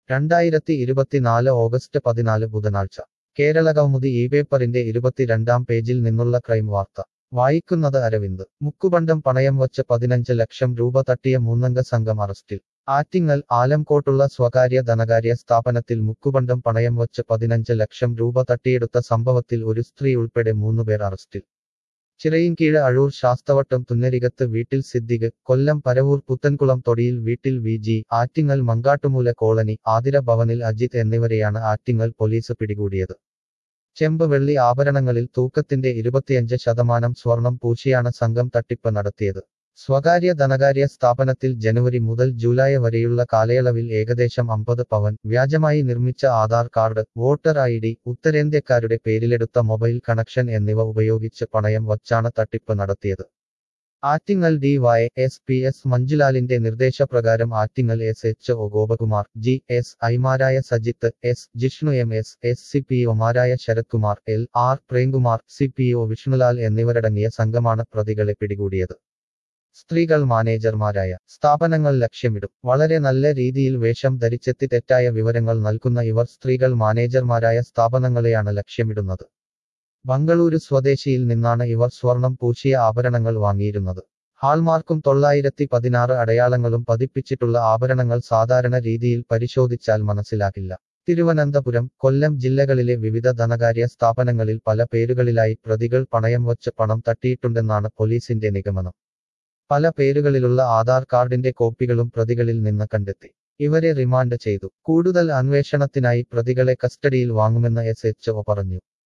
രണ്ടായിരത്തി ഇരുപത്തിനാല് ഓഗസ്റ്റ് പതിനാല് ബുധനാഴ്ച കേരളകൗമുദി ഈ പേപ്പറിന്റെ ഇരുപത്തിരണ്ടാം പേജിൽ നിന്നുള്ള ക്രൈം വാർത്ത വായിക്കുന്നത് അരവിന്ദ് മുക്കുബണ്ടം പണയം വച്ച് പതിനഞ്ച് ലക്ഷം രൂപ തട്ടിയ മൂന്നംഗ സംഘം അറസ്റ്റിൽ ആറ്റിങ്ങൽ ആലംകോട്ടുള്ള സ്വകാര്യ ധനകാര്യ സ്ഥാപനത്തിൽ മുക്കുബണ്ടം പണയം വച്ച് പതിനഞ്ച് ലക്ഷം രൂപ തട്ടിയെടുത്ത സംഭവത്തിൽ ഒരു സ്ത്രീ ഉൾപ്പെടെ മൂന്നുപേർ അറസ്റ്റിൽ ചിറയിൻകീഴ് അഴൂർ ശാസ്തവട്ടം തുന്നരികത്ത് വീട്ടിൽ സിദ്ദിഖ് കൊല്ലം പരവൂർ പുത്തൻകുളം തൊടിയിൽ വീട്ടിൽ V G Attingal Mankattumoola colony Athira ഭവനിൽ അജിത് എന്നിവരെയാണ് ആറ്റിങ്ങൽ പോലീസ് പിടികൂടിയത് ചെമ്പ് വെള്ളി ആഭരണങ്ങളിൽ തൂക്കത്തിന്റെ ഇരുപത്തിയഞ്ച് ശതമാനം സ്വർണം പൂശിയാണ് സംഘം തട്ടിപ്പ് നടത്തിയത് സ്വകാര്യ ധനകാര്യ സ്ഥാപനത്തിൽ ജനുവരി മുതൽ ജൂലൈ വരെയുള്ള കാലയളവിൽ ഏകദേശം അമ്പത് പവൻ വ്യാജമായി നിർമ്മിച്ച Aadhaar card voter I D ഉത്തരേന്ത്യക്കാരുടെ പേരിലെടുത്ത മൊബൈൽ കണക്ഷൻ എന്നിവ ഉപയോഗിച്ച് പണയം വച്ചാണ് തട്ടിപ്പ് നടത്തിയത് Attingal D Y S P S മഞ്ജുലാലിന്റെ നിർദ്ദേശപ്രകാരം Attingal S H O Gopakumar G S ഐമാരായ Sajith S Jishnu M S S C P ഒമാരായ Sarath Kumar L R Premkumar C P O Vishnulal എന്നിവരടങ്ങിയ സംഘമാണ് പ്രതികളെ പിടികൂടിയത് സ്ത്രീകൾ മാനേജർമാരായ സ്ഥാപനങ്ങൾ ലക്ഷ്യമിടും വളരെ നല്ല രീതിയിൽ വേഷം ധരിച്ചെത്തി തെറ്റായ വിവരങ്ങൾ നൽകുന്ന ഇവർ സ്ത്രീകൾ മാനേജർമാരായ സ്ഥാപനങ്ങളെയാണ് ലക്ഷ്യമിടുന്നത് ബംഗളൂരു സ്വദേശിയിൽ നിന്നാണ് ഇവർ സ്വർണം പൂശിയ ആഭരണങ്ങൾ വാങ്ങിയിരുന്നത് ഹാൾമാർക്കും തൊള്ളായിരത്തി പതിനാറ് അടയാളങ്ങളും പതിപ്പിച്ചിട്ടുള്ള ആഭരണങ്ങൾ സാധാരണ രീതിയിൽ പരിശോധിച്ചാൽ മനസ്സിലാകില്ല തിരുവനന്തപുരം കൊല്ലം ജില്ലകളിലെ വിവിധ ധനകാര്യ സ്ഥാപനങ്ങളിൽ പല പേരുകളിലായി പ്രതികൾ പണയം വച്ച് പണം തട്ടിയിട്ടുണ്ടെന്നാണ് പോലീസിന്റെ നിഗമനം പല പേരുകളിലുള്ള ആധാർ കാർഡിന്റെ കോപ്പികളും പ്രതികളിൽ നിന്ന് കണ്ടെത്തി ഇവരെ റിമാൻഡ് ചെയ്തു കൂടുതൽ അന്വേഷണത്തിനായി പ്രതികളെ കസ്റ്റഡിയിൽ വാങ്ങുമെന്ന് എസ് എച്ച് ഒ പറഞ്ഞു